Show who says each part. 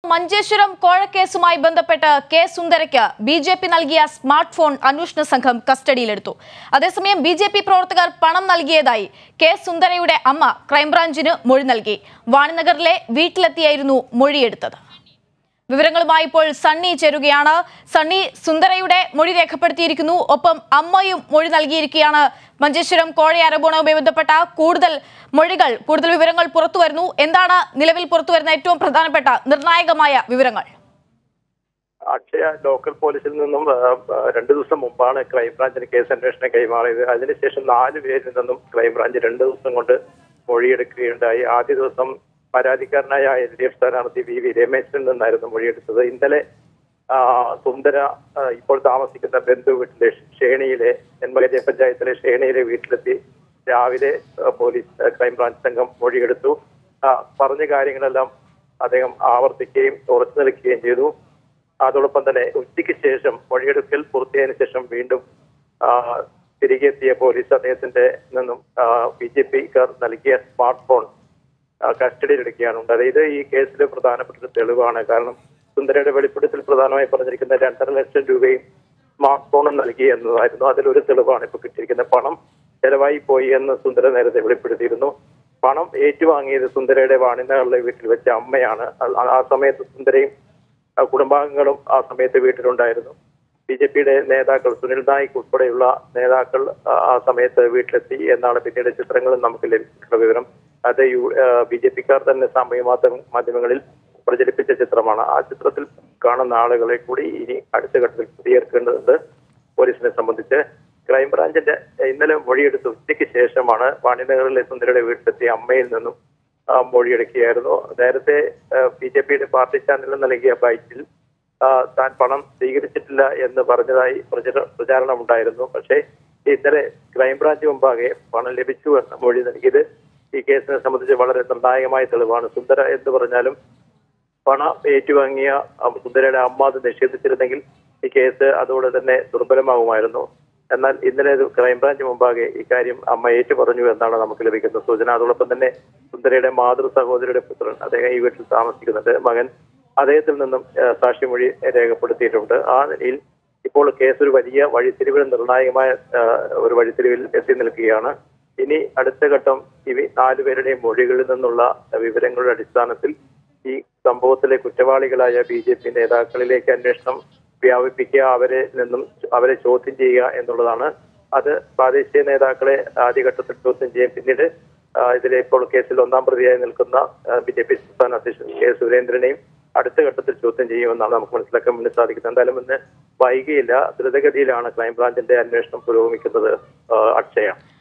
Speaker 1: മഞ്ചേശ്വരം കോഴക്കേസുമായി ബന്ധപ്പെട്ട് കെ സുന്ദരയ്ക്ക് ബി ജെ പി നൽകിയ സ്മാർട്ട് ഫോൺ അന്വേഷണ സംഘം കസ്റ്റഡിയിലെടുത്തു അതേസമയം ബി ജെ പി പ്രവർത്തകർ പണം നൽകിയതായി കെ സുന്ദരയുടെ അമ്മ ക്രൈംബ്രാഞ്ചിന് മൊഴി നൽകി വാണിനഗറിലെ വീട്ടിലെത്തിയായിരുന്നു മൊഴിയെടുത്തത് വിവരങ്ങളുമായി ഇപ്പോൾ സണ്ണി ചേരുകയാണ് സണ്ണി സുന്ദരയുടെ മൊഴി രേഖപ്പെടുത്തിയിരിക്കുന്നു ഒപ്പം അമ്മയും മൊഴി നൽകിയിരിക്കുകയാണ് മഞ്ചേശ്വരം കോഴ ആരോപണവുമായി ബന്ധപ്പെട്ട കൂടുതൽ മൊഴികൾ കൂടുതൽ വിവരങ്ങൾ പുറത്തു വരുന്നു എന്താണ് നിലവിൽ പുറത്തു വരുന്ന ഏറ്റവും പ്രധാനപ്പെട്ട നിർണായകമായ വിവരങ്ങൾ
Speaker 2: അക്ഷയ ലോക്കൽ പോലീസിൽ നിന്നും ആ, ആ, രണ്ടു ദിവസം മുമ്പാണ് ക്രൈംബ്രാഞ്ചിന് കേസ് അന്വേഷണം കൈമാറിയത് അതിനുശേഷം നാല് പേരിൽ നിന്നും ക്രൈംബ്രാഞ്ച് രണ്ടു ദിവസം കൊണ്ട് മൊഴിയെടുക്കുകയുണ്ടായി ആദ്യ ദിവസം പരാതിക്കാരനായ എൽ ഡി എഫ് സ്ഥാനാർത്ഥി വി വി രമേശിൽ നിന്നായിരുന്നു മൊഴിയെടുത്തത് ഇന്നലെ ആ, സുന്ദര ആ, ഇപ്പോൾ താമസിക്കുന്ന ബന്ധു വീട്ടിലെ ഷേണിയിലെ നെന്മകജയ പഞ്ചായത്തിലെ ഷേണിയിലെ വീട്ടിലെത്തി രാവിലെ ആ, പോലീസ് ആ, ക്രൈംബ്രാഞ്ച് സംഘം മൊഴിയെടുത്തു ആ, പറഞ്ഞ കാര്യങ്ങളെല്ലാം അദ്ദേഹം ആവർത്തിക്കുകയും ഉറച്ചു നിൽക്കുകയും ചെയ്തു അതോടൊപ്പം തന്നെ ഉച്ചയ്ക്ക് ശേഷം മൊഴിയെടുക്കൽ പൂർത്തിയായതിനു ശേഷം വീണ്ടും ആ, തിരികെ എത്തിയ പോലീസ് അദ്ദേഹത്തിന്റെ നിന്നും ബി ജെ പിക്കാർ നൽകിയ സ്മാർട്ട് ഫോൺ കസ്റ്റഡിയിലെടുക്കുകയാണ് ഉണ്ടായത് ഇത് ഈ കേസിലെ പ്രധാനപ്പെട്ട ഒരു തെളിവാണ് കാരണം സുന്ദരയുടെ വെളിപ്പെടുത്തൽ പ്രധാനമായി പറഞ്ഞിരിക്കുന്ന രണ്ടര ലക്ഷം രൂപയും സ്മാർട്ട് ഫോണും നൽകി എന്നതായിരുന്നു അതിലൊരു തെളിവാണ് ഇപ്പോൾ കിട്ടിയിരിക്കുന്നത് പണം ചെലവായി പോയി എന്ന് സുന്ദര നേരത്തെ വെളിപ്പെടുത്തിയിരുന്നു പണം ഏറ്റുവാങ്ങിയത് സുന്ദരയുടെ വാണിനകളിലെ വീട്ടിൽ വെച്ച അമ്മയാണ് ആ- ആ സമയത്ത് സുന്ദരയും ആ കുടുംബാംഗങ്ങളും ആ സമയത്ത് വീട്ടിലുണ്ടായിരുന്നു ബി ജെ പിയുടെ നേതാക്കൾ സുനിൽ നായിക് ഉൾപ്പെടെയുള്ള നേതാക്കൾ ആ ആ സമയത്ത് വീട്ടിലെത്തി എന്നാണ് പിന്നീട് ചിത്രങ്ങളിൽ നമുക്ക് ലഭിച്ചിട്ടുള്ള വിവരം അത് യു ബി ജെ പിക്കാർ തന്നെ സാമൂഹ്യ മാധ്യമ മാധ്യമങ്ങളിൽ പ്രചരിപ്പിച്ച ചിത്രമാണ് ആ ചിത്രത്തിൽ കാണുന്ന ആളുകളെ കൂടി ഇനി അടുത്ത ഘട്ടത്തിൽ പ്രതികരിക്കേണ്ടതുണ്ട് പോലീസിനെ സംബന്ധിച്ച് ക്രൈംബ്രാഞ്ചിന്റെ ഇന്നലെ മൊഴിയെടുത്ത് ഉച്ചയ്ക്ക് ശേഷമാണ് വാണിനഗറിലെ സുന്ദരയുടെ വീട്ടിലെത്തിയ അമ്മയിൽ നിന്നും ആ, മൊഴിയെടുക്കുകയായിരുന്നു നേരത്തെ ബി ജെ പിയുടെ പാർട്ടി ചാനലിൽ നൽകിയ ബൈറ്റിൽ ആ, താൻ പണം സ്വീകരിച്ചിട്ടില്ല എന്ന് പറഞ്ഞതായി പ്രചര പ്രചാരണം ഉണ്ടായിരുന്നു പക്ഷേ ഇന്നലെ ക്രൈംബ്രാഞ്ച് മുമ്പാകെ പണം ലഭിച്ചു എന്ന മൊഴി നൽകിയത് ഈ കേസിനെ സംബന്ധിച്ച് വളരെ നിർണായകമായ തെളിവാണ് സുന്ദര എന്ന് പറഞ്ഞാലും പണം ഏറ്റുവാങ്ങിയ ആ, സുന്ദരയുടെ അമ്മ അത് നിഷേധിച്ചിരുന്നെങ്കിൽ ഈ കേസ് അതോടെ തന്നെ ദുർബലമാകുമായിരുന്നു എന്നാൽ ഇന്നലെ ഇത് ക്രൈംബ്രാഞ്ച് മുമ്പാകെ ഇക്കാര്യം അമ്മ ഏറ്റു പറഞ്ഞു എന്നാണ് നമുക്ക് ലഭിക്കുന്ന സൂചന അതോടൊപ്പം തന്നെ സുന്ദരയുടെ മാതൃ സഹോദരിയുടെ പുത്രൻ അദ്ദേഹം ഈ വീട്ടിൽ താമസിക്കുന്നുണ്ട് മകൻ അദ്ദേഹത്തിൽ നിന്നും ആ, സാക്ഷിമൊഴി രേഖപ്പെടുത്തിയിട്ടുണ്ട് ആ നിലയിൽ ഇപ്പോൾ കേസ് ഒരു വലിയ വഴിത്തിരിവിൽ നിർണായകമായ ആ, ഒരു വഴിത്തിരിവിൽ എത്തി നിൽക്കുകയാണ് ഇനി അടുത്ത ഘട്ടം ഇവ നാലുപേരുടെയും മൊഴികളിൽ നിന്നുള്ള വിവരങ്ങളുടെ അടിസ്ഥാനത്തിൽ ഈ സംഭവത്തിലെ കുറ്റവാളികളായ ബി ജെ പി നേതാക്കളിലേക്ക് അന്വേഷണം വ്യാപിപ്പിക്കുക അവരെ നിന്നും അവരെ ചോദ്യം ചെയ്യുക എന്നുള്ളതാണ് അത് പ്രാദേശിക നേതാക്കളെ ആദ്യഘട്ടത്തിൽ ചോദ്യം ചെയ്യാൻ പിന്നീട് ആ, ഇതിലെ ഇപ്പോൾ കേസിൽ ഒന്നാം പ്രതിയായി നിൽക്കുന്ന ബി ജെ പി സംസ്ഥാന അധ്യക്ഷൻ കെ സുരേന്ദ്രനെയും അടുത്ത ഘട്ടത്തിൽ ചോദ്യം ചെയ്യുമെന്നാണ് നമുക്ക് മനസ്സിലാക്കാൻ വേണ്ടി സാധിക്കുന്നത് എന്തായാലും ഇന്ന് വൈകിയില്ല ദ്രുതഗതിയിലാണ് ക്രൈംബ്രാഞ്ചിന്റെ അന്വേഷണം പുരോഗമിക്കുന്നത് ആ, അക്ഷയ